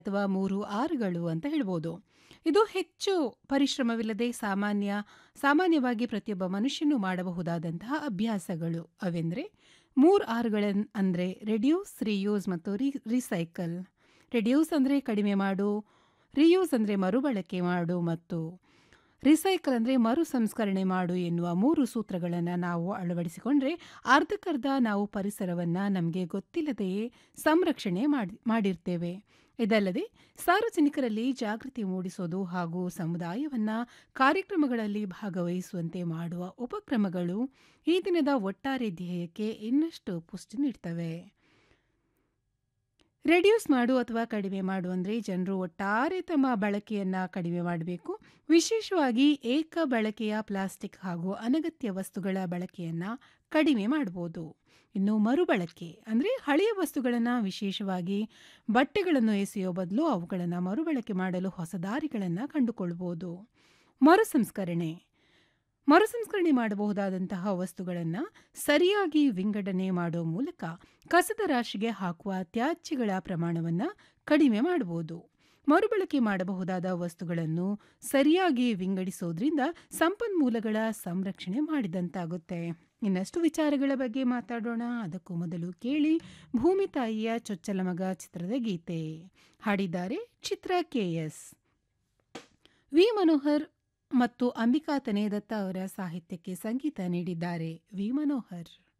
ಅಥವಾ 3 ಆರ್‌ಗಳು ಅಂತ ಹೇಳ್ಬೋದು. ಇದು ಹೆಚ್ಚು ಪರಿಶ್ರಮವಿಲ್ಲದೆ ಸಾಮಾನ್ಯ ಸಾಮಾನ್ಯವಾಗಿ ಪ್ರತಿಯೊಬ್ಬ ಮನುಷ್ಯನು ಮಾಡಬಹುದಾದಂತಹ ಅಭ್ಯಾಸಗಳು. ಅವೆಂದ್ರೆ 3 ಆರ್‌ಗಳನ್ ಅಂದ್ರೆ ರೆಡ್ಯೂಸ್, ರೀಯೂಸ್ ಮತ್ತು ರಿ ರಿಸೈಕಲ್. ರೆಡ್ಯೂಸ್ ಅಂದ್ರೆ ಕಡಿಮೆ ಮಾಡು, ರೀಯೂಸ್ ಅಂದ್ರೆ ಮರುಬಳಕೆ ಮಾಡು ಮತ್ತು ರಿಸೈಕಲ್ ಅಂದ್ರೆ ಮರು ಸಂಸ್ಕರಣೆ ಮಾಡು ಎನ್ನುವ 3 ಸೂತ್ರಗಳನ್ನ ನಾವು ಅಳವಡಿಸಿಕೊಂಡ್ರೆ ಅರ್ಧಕ್ಕರ್ಧ ನಾವು ಪರಿಸರವನ್ನ ನಮ್ಗೆ ಗೊತ್ತಿಲ್ಲದೆಯೇ ಸಂರಕ್ಷಣೆ ಮಾಡಿ ಮಾಡಿರ್ತೇವೆ. ಇದಲ್ಲದೆ ಸಾರ್ವಜನಿಕರಲ್ಲಿ ಜಾಗೃತಿ ಮೂಡಿಸೋದು ಹಾಗೂ ಸಮುದಾಯವನ್ನ ಕಾರ್ಯಕ್ರಮಗಳಲ್ಲಿ ಭಾಗವಹಿಸುವಂತೆ ಮಾಡುವ ಉಪಕ್ರಮಗಳು ಈ ದಿನದ ಒಟ್ಟಾರೆ ಧ್ಯೇಯಕ್ಕೆ ಇನ್ನಷ್ಟು ಪುಷ್ಟಿ ನೀಡ್ತವೆ. ರೆಡ್ಯೂಸ್ ಮಾಡು ಅಥವಾ ಕಡಿಮೆ ಮಾಡು ಅಂದ್ರೆ ಜನರು ಒಟ್ಟಾರೆ ತಮ್ಮ ಬಳಕೆಯನ್ನ ಕಡಿಮೆ ಮಾಡಬೇಕು. ವಿಶೇಷವಾಗಿ ಏಕ ಬಳಕೆಯ ಪ್ಲಾಸ್ಟಿಕ್ ಹಾಗೂ ಅನಗತ್ಯ ವಸ್ತುಗಳ ಬಳಕೆಯನ್ನ ಕಡಿಮೆ ಮಾಡಬಹುದು. ಇನ್ನು ಮರುಬಳಕೆ ಅಂದ್ರೆ ಹಳೆಯ ವಸ್ತುಗಳನ್ನ ವಿಶೇಷವಾಗಿ ಬಟ್ಟೆಗಳನ್ನು ಎಸೆಯೋ ಬದಲು ಅವುಗಳನ್ನ ಮರುಬಳಕೆ ಮಾಡಲು ಹೊಸ ದಾರಿಗಳನ್ನ ಕಂಡುಕೊಳ್ಬೋದು. ಮರುಸಂಸ್ಕರಣೆ ಮರುಸಂಸ್ಕರಣೆ ಮಾಡಬಹುದಾದಂತಹ ವಸ್ತುಗಳನ್ನ ಸರಿಯಾಗಿ ವಿಂಗಡಣೆ ಮಾಡೋ ಮೂಲಕ ಕಸದ ರಾಶಿಗೆ ಹಾಕುವ ತ್ಯಾಜ್ಯಗಳ ಪ್ರಮಾಣವನ್ನ ಕಡಿಮೆ ಮಾಡಬಹುದು. ಮರುಬಳಕೆ ಮಾಡಬಹುದಾದ ವಸ್ತುಗಳನ್ನು ಸರಿಯಾಗಿ ವಿಂಗಡಿಸೋದ್ರಿಂದ ಸಂಪನ್ಮೂಲಗಳ ಸಂರಕ್ಷಣೆ ಮಾಡಿದಂತಾಗುತ್ತೆ. ಇನ್ನಷ್ಟು ವಿಚಾರಗಳ ಬಗ್ಗೆ ಮಾತಾಡೋಣ. ಅದಕ್ಕೂ ಮೊದಲು ಕೇಳಿ ಭೂಮಿ ತಾಯಿಯ ಚೊಚ್ಚಲ ಮಗ ಚಿತ್ರದ ಗೀತೆ. ಹಾಡಿದ್ದಾರೆ ಚಿತ್ರ ಕೆ.ಎಸ್. ವಿ. ಮನೋಹರ್ ಮತ್ತು ಅಂಬಿಕಾ ತನೇದತ್ತ ಅವರ ಸಾಹಿತ್ಯಕ್ಕೆ ಸಂಗೀತ ನೀಡಿದ್ದಾರೆ ವಿ. ಮನೋಹರ್.